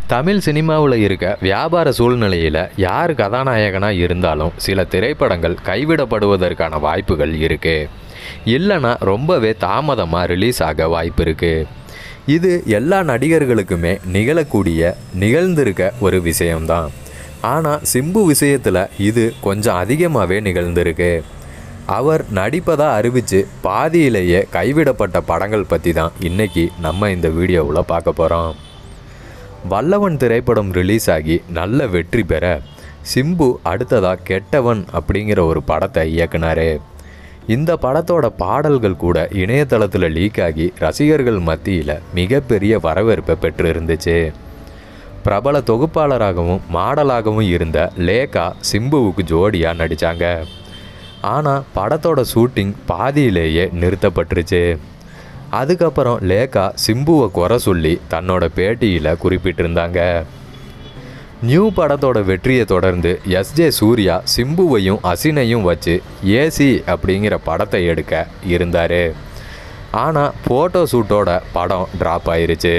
தமிழ் சினிமாவில் இருக்க வியாபார சூழ்நிலையில் யார் கதாநாயகனாக இருந்தாலும் சில திரைப்படங்கள் கைவிடப்படுவதற்கான வாய்ப்புகள் இருக்குது இல்லைன்னா ரொம்பவே தாமதமாக ரிலீஸ் ஆக வாய்ப்பு இருக்குது இது எல்லா நடிகர்களுக்குமே நிகழக்கூடிய நிகழ்ந்திருக்க ஒரு விஷயம்தான் ஆனால் சிம்பு விஷயத்தில் இது கொஞ்சம் அதிகமாகவே நிகழ்ந்திருக்கு அவர் நடிப்பதாக அறிவித்து பாதியிலேயே கைவிடப்பட்ட படங்கள் பற்றி தான் இன்றைக்கி நம்ம இந்த வீடியோவில் பார்க்க போகிறோம் வல்லவன் திரைப்படம் ரிலீஸ் ஆகி நல்ல வெற்றி பெற சிம்பு அடுத்ததாக கெட்டவன் அப்படிங்கிற ஒரு படத்தை இயக்குனாரு இந்த படத்தோட பாடல்கள் கூட இணையதளத்தில் லீக் ஆகி ரசிகர்கள் மத்தியில் மிகப்பெரிய வரவேற்பை பெற்று இருந்துச்சு பிரபல தொகுப்பாளராகவும் மாடலாகவும் இருந்த லேகா சிம்புவுக்கு ஜோடியாக நடித்தாங்க ஆனால் படத்தோட ஷூட்டிங் பாதியிலேயே நிறுத்தப்பட்டுருச்சு அதுக்கப்புறம் லேகா சிம்புவை குறை சொல்லி தன்னோட பேட்டியில் குறிப்பிட்டிருந்தாங்க நியூ படத்தோட வெற்றியை தொடர்ந்து எஸ்ஜே சூர்யா சிம்புவையும் அசினையும் வச்சு ஏசி அப்படிங்கிற படத்தை எடுக்க இருந்தார் ஆனால் ஃபோட்டோ ஷூட்டோட படம் ட்ராப் ஆயிருச்சு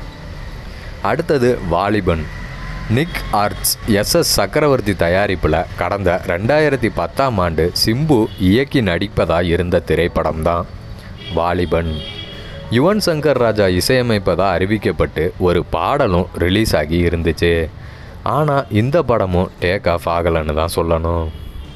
அடுத்தது வாலிபன் நிக் ஆர்ட்ஸ் எஸ்எஸ் சக்கரவர்த்தி தயாரிப்பில் கடந்த ரெண்டாயிரத்தி பத்தாம் ஆண்டு சிம்பு இயக்கி நடிப்பதாக இருந்த திரைப்படம் தான் வாலிபன் யுவன் சங்கர் ராஜா இசையமைப்பதாக அறிவிக்கப்பட்டு ஒரு பாடலும் ரிலீஸ் ஆகி இருந்துச்சு ஆனால் இந்த படமும் டேக் ஆஃப் ஆகலைன்னு தான் சொல்லணும்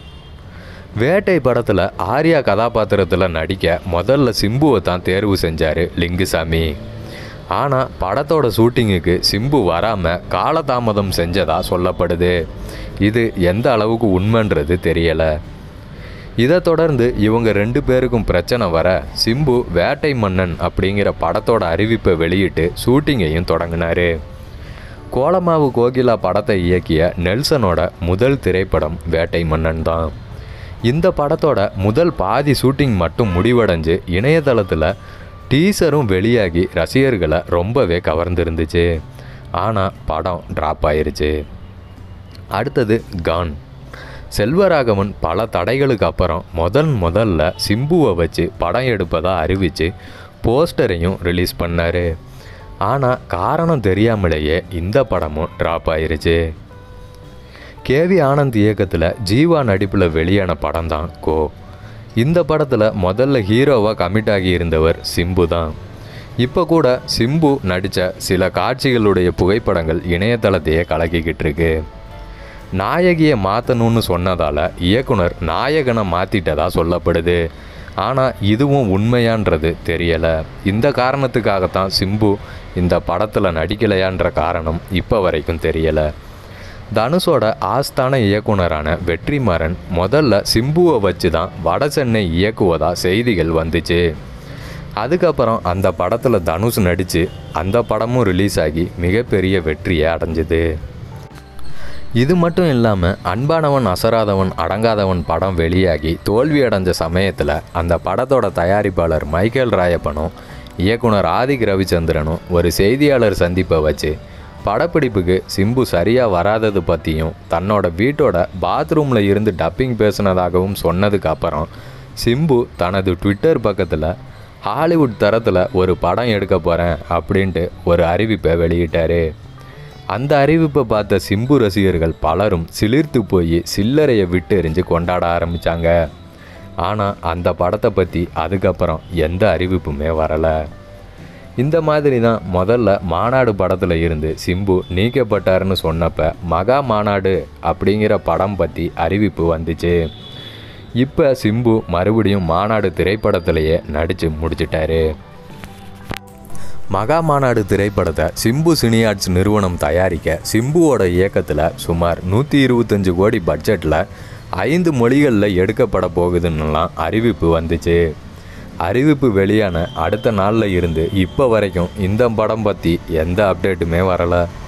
வேட்டை படத்தில் ஆர்யா கதாபாத்திரத்தில் நடிக்க முதல்ல சிம்புவை தான் தேர்வு செஞ்சார் லிங்குசாமி ஆனால் படத்தோட ஷூட்டிங்குக்கு சிம்பு வராமல் காலதாமதம் செஞ்சதா சொல்லப்படுது இது எந்த அளவுக்கு உண்மைன்றது தெரியலை இதை தொடர்ந்து இவங்க ரெண்டு பேருக்கும் பிரச்சனை வர சிம்பு வேட்டை மன்னன் அப்படிங்கிற படத்தோட அறிவிப்பை வெளியிட்டு ஷூட்டிங்கையும் தொடங்கினார் கோலமாவு கோகிலா படத்தை இயக்கிய நெல்சனோட முதல் திரைப்படம் வேட்டை மன்னன் தான் இந்த படத்தோட முதல் பாதி ஷூட்டிங் மட்டும் முடிவடைஞ்சு இணையதளத்தில் டீசரும் வெளியாகி ரசிகர்களை ரொம்பவே கவர்ந்திருந்துச்சு ஆனால் படம் ட்ராப் ஆயிருச்சு அடுத்தது கான் செல்வராகவன் பல தடைகளுக்கு அப்புறம் முதல் முதல்ல சிம்புவை வச்சு படம் எடுப்பதாக அறிவித்து போஸ்டரையும் ரிலீஸ் பண்ணார் ஆனால் காரணம் தெரியாமலேயே இந்த படமும் ட்ராப் ஆயிருச்சு கேவி ஆனந்த் இயக்கத்தில் ஜீவா நடிப்பில் வெளியான படம் தான் கோ இந்த படத்தில் முதல்ல ஹீரோவாக கமிட் ஆகி இருந்தவர் சிம்பு தான் இப்போ கூட சிம்பு நடித்த சில காட்சிகளுடைய புகைப்படங்கள் இணையதளத்தையே கலக்கிக்கிட்டு இருக்கு நாயகியை மாற்றணும்னு சொன்னதால் இயக்குனர் நாயகனை மாற்றிட்டதா சொல்லப்படுது ஆனால் இதுவும் உண்மையான்றது தெரியலை இந்த காரணத்துக்காகத்தான் சிம்பு இந்த படத்தில் நடிக்கலையான்ற காரணம் இப்போ வரைக்கும் தெரியலை தனுஷோட ஆஸ்தான இயக்குனரான வெற்றிமாறன் முதல்ல சிம்புவை வச்சு தான் வட சென்னை இயக்குவதா செய்திகள் வந்துச்சு அதுக்கப்புறம் அந்த படத்தில் தனுஷ் நடித்து அந்த படமும் ரிலீஸ் ஆகி மிகப்பெரிய வெற்றியை அடைஞ்சுது இது மட்டும் இல்லாமல் அன்பானவன் அசராதவன் அடங்காதவன் படம் வெளியாகி தோல்வி அடைஞ்ச சமயத்தில் அந்த படத்தோட தயாரிப்பாளர் மைக்கேல் ராயப்பனும் இயக்குனர் ஆதிக் ரவிச்சந்திரனும் ஒரு செய்தியாளர் சந்திப்பை வச்சு படப்பிடிப்புக்கு சிம்பு சரியாக வராதது பற்றியும் தன்னோட வீட்டோட பாத்ரூமில் இருந்து டப்பிங் பேசுனதாகவும் சொன்னதுக்கு அப்புறம் சிம்பு தனது ட்விட்டர் பக்கத்தில் ஹாலிவுட் தரத்தில் ஒரு படம் எடுக்க போகிறேன் அப்படின்ட்டு ஒரு அறிவிப்பை வெளியிட்டார் அந்த அறிவிப்பை பார்த்த சிம்பு ரசிகர்கள் பலரும் சிலிர்த்து போய் சில்லறையை விட்டு எறிஞ்சு கொண்டாட ஆரம்பித்தாங்க ஆனால் அந்த படத்தை பற்றி அதுக்கப்புறம் எந்த அறிவிப்புமே வரலை இந்த மாதிரி தான் முதல்ல மாநாடு படத்தில் இருந்து சிம்பு நீக்கப்பட்டாருன்னு சொன்னப்ப மகா மாநாடு அப்படிங்கிற படம் பற்றி அறிவிப்பு வந்துச்சு இப்போ சிம்பு மறுபடியும் மாநாடு திரைப்படத்திலேயே நடித்து முடிச்சிட்டாரு மகா மாநாடு திரைப்படத்தை சிம்பு சினியார்ட்ஸ் நிறுவனம் தயாரிக்க சிம்புவோட இயக்கத்தில் சுமார் நூற்றி இருபத்தஞ்சு கோடி பட்ஜெட்டில் ஐந்து மொழிகளில் எடுக்கப்பட போகுதுன்னுலாம் அறிவிப்பு வந்துச்சு அறிவிப்பு வெளியான அடுத்த நாளில் இருந்து இப்போ வரைக்கும் இந்த படம் பற்றி எந்த அப்டேட்டுமே வரலை